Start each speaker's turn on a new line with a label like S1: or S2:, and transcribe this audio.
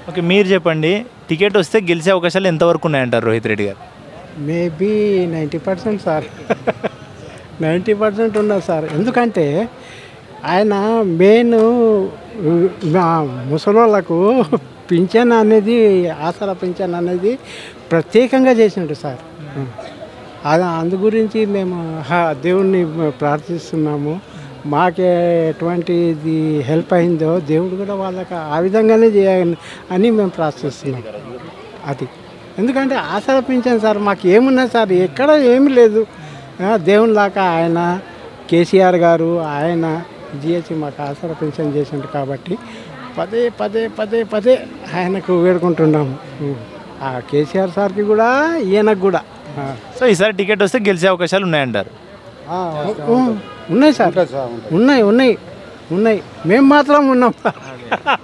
S1: Okay మీరు చెప్పండి ticket వస్తే గెలిచే అవకాశాలు ఎంతవరకు ఉన్నాయంటారు Rohit Reddy garu
S2: maybe ninety percent sir ninety percent ఉన్నది సార్ ఎందుకంటే ఆయన మెయిన్ ముసలోళ్ళకు పింఛన్ అనేది ఆసరా పింఛన్ అనేది ప్రత్యేకంగా చేసినట్టు సార్ అది అందు గురించి మేము హా, దేవుణ్ణి ప్రార్థిస్తున్నాము మాకే ఎటువంటిది హెల్ప్ అయిందో దేవుడు కూడా వాళ్ళకి ఆ విధంగానే చేయాలని అని మేము ప్రార్థిస్తున్నాం అది ఎందుకంటే ఆసరా పింఛన్ సార్ మాకు ఏమున్నది సార్ ఎక్కడ ఏమీ లేదు ఆ, దేవుని దాకా ఆయన కేసీఆర్ గారు ఆయన జిహెచ్ మాకు ఆసరా పింఛన్ చేసిండు కాబట్టి పదే పదే పదే పదే ఆయనకు వేడుకుంటున్నాము ఉం. ఆ కేసీఆర్ సార్కి కూడా ఈయనకు కూడా ఆ.
S1: సో ఈసారి టికెట్ వస్తే గెలిచే అవకాశాలు ఉన్నాయంటారు
S2: ఉం. ఉన్నాయి సార్ ఉన్నాయి ఉన్నాయి ఉన్నాయి మేము మాత్రం ఉన్నాం